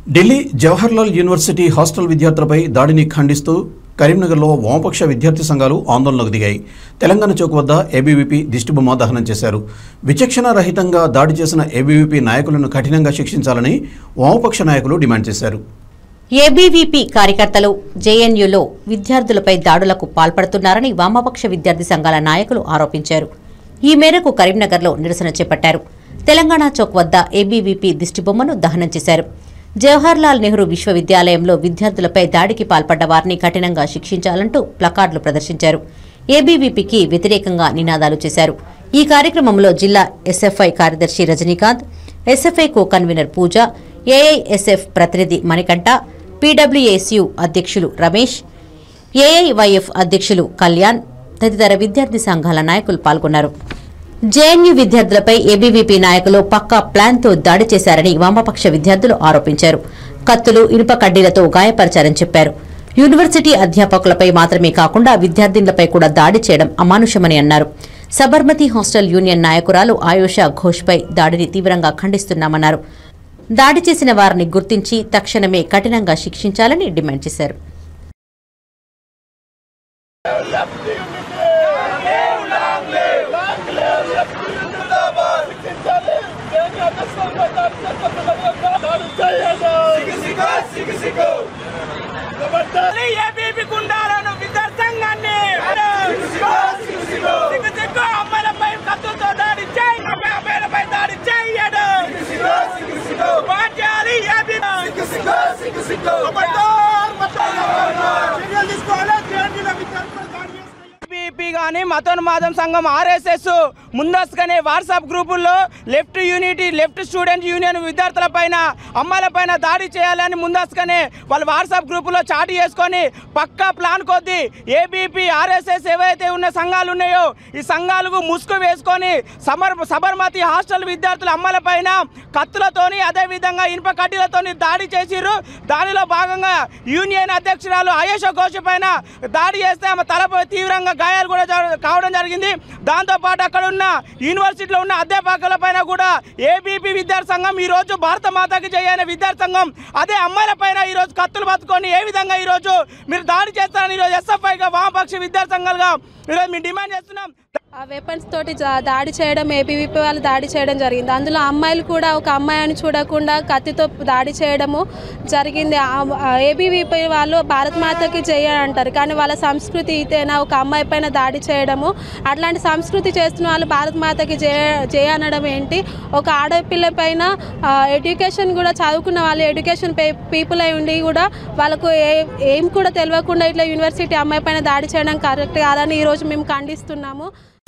Delhi Jawaharlal university hostel విద్యార్థులపై దాడిని ఖండిస్తూ కరీంనగర్లో వామపక్ష విద్యార్థి సంఘాలు ఆందోళనకు దిగాయి తెలంగాణ చౌక్ వద్ద ఏబీవీపీ దిష్టిబొమ్మ దహనం చేశారు విచక్షణ రహితంగా దాడి చేసిన ఏబీవీపీ నాయకులను కఠినంగా శిక్షించాలని వామపక్ష నాయకులు డిమాండ్ చేశారు ఏబీవీపీ కార్యకర్తలు జేఎన్యూలో విద్యార్థులపై దాడులకు పాల్పడుతున్నారని వామపక్ష విద్యార్థి సంఘాల నాయకులు ఆరోపించారు ఈ మేరకు కరీంనగర్లో నిరసన చేపట్టారు తెలంగాణ చౌక్ వద్ద ఏబీవీపీ దిష్టిబొమ్మను దహనం చేశారు జవహర్లాల్ నెహ్రూ విశ్వవిద్యాలయంలో విద్యార్థులపై దాడికి పాల్పడ్డ వారిని కఠినంగా శిక్షించాలంటూ ప్లకార్డులు ప్రదర్శించారు ఏబీవీపీకి వ్యతిరేకంగా నినాదాలు చేశారు ఈ కార్యక్రమంలో జిల్లా ఎస్ఎఫ్ఐ కార్యదర్శి Rajinikanth SFI co convenor Pooja AISF ప్రతినిధి మణికంఠ పీడబ్ల్యూఎస్యు అధ్యక్షులు రమేష్ ఏఐవైఎఫ్ అధ్యక్షులు కళ్యాణ్ తదితర విద్యార్థి సంఘాల నాయకులు పాల్గొన్నారు జేఎన్యూ విద్యార్థులపై ఏబీవీపీ నాయకులు పక్కా ప్లాన్తో దాడి చేశారని వామపక్ష విద్యార్థులు ఆరోపించారు కత్తులు ఇనుప కడ్డీలతో గాయపరిచారని చెప్పారు యూనివర్సిటీ అధ్యాపకులపై మాత్రమే కాకుండా విద్యార్థినులపై కూడా దాడి చేయడం అమానుషమని అన్నారు సబర్మతి హాస్టల్ యూనియన్ నాయకురాలు ఆయుషా ఘోష్పై దాడిని తీవ్రంగా ఖండిస్తున్నామన్నారు దాడి చేసిన వారిని గుర్తించి తక్షణమే కఠినంగా శిక్షించాలని డిమాండ్ చేశారు ఏబీపీ గుండాలను విద్యార్థి సంఘాన్ని సిగ్గు సిగ్గు అమ్మాయిలపై కత్తులతో దాడి చేయి అమ్మాయిలపై దాడి చేయడు చేయాలి ఏబీ బీపీ కానీ మతోన్మాదం సంఘం ఆర్ఎస్ఎస్ ముందస్తుగానే వాట్సాప్ గ్రూపుల్లో left unity left student union విద్యార్థుల పైన అమ్మాయిల పైన దాడి చేయాలని ముందస్తుగానే వాళ్ళు వాట్సాప్ గ్రూపులో చాటు చేసుకొని పక్కా ప్లాన్ కొద్దీ ఏబీపీ ఆర్ఎస్ఎస్ ఏవైతే ఉన్న సంఘాలు ఉన్నాయో ఈ సంఘాలకు ముసుగు వేసుకొని సమర్ సబర్మతి హాస్టల్ విద్యార్థుల అమ్మాయిల పైన కత్తులతోని అదేవిధంగా ఇనుప కడ్డీలతోని దాడి చేసిర్రు దానిలో భాగంగా యూనియన్ అధ్యక్షురాలు ఆయేష ఘోష్ పైన దాడి చేస్తే ఆమె తలపై తీవ్రంగా గాయాలు కూడా జర- కావడం జరిగింది దాంతోపాటు అక్కడ ఉన్న యూనివర్సిటీలో ఉన్న అధ్యాపకుల పైన కూడా ఏబీపీ విద్యార్థి సంఘం ఈ రోజు భారత మాతకి చేయని విద్యార్థి సంఘం అదే అమ్మాయిల పైన ఈ రోజు కత్తులు పట్టుకొని ఏ విధంగా ఈ రోజు మీరు దాడి చేస్తారని ఈ రోజు ఎస్ఎఫ్ఐగా వామపక్ష విద్యార్థి సంఘాలుగా ఈరోజు మేము డిమాండ్ చేస్తున్నాం ఆ వెపన్స్ తోటి జా- దాడి చేయడం ఏపీవీపీ వాళ్ళు దాడి చేయడం జరిగింది అందులో అమ్మాయిలు కూడా ఒక అమ్మాయిని చూడకుండా కత్తితో దాడి చేయడము జరిగింది ఏబీవీపీ వాళ్ళు భారత్ మాతకి జయ అంటారు కానీ వాళ్ళ సంస్కృతి ఇతేనా ఒక అమ్మాయి పైన దాడి చేయడము అట్లాంటి సంస్కృతి చేస్తున్న వాళ్ళు భారత్ మాతకి జయ జయ అనడం ఏంటి ఒక ఆడపిల్ల పైన ఆ, ఎడ్యుకేషన్ కూడా చదువుకున్న వాళ్ళు ఎడ్యుకేషన్ పే పీపుల్ అయి ఉండి కూడా వాళ్ళకు ఏ ఏం కూడా తెలియకుండా ఇట్లా యూనివర్సిటీ అమ్మాయి పైన దాడి చేయడం కరెక్ట్ కాదని ఈరోజు మేము ఖండిస్తున్నాము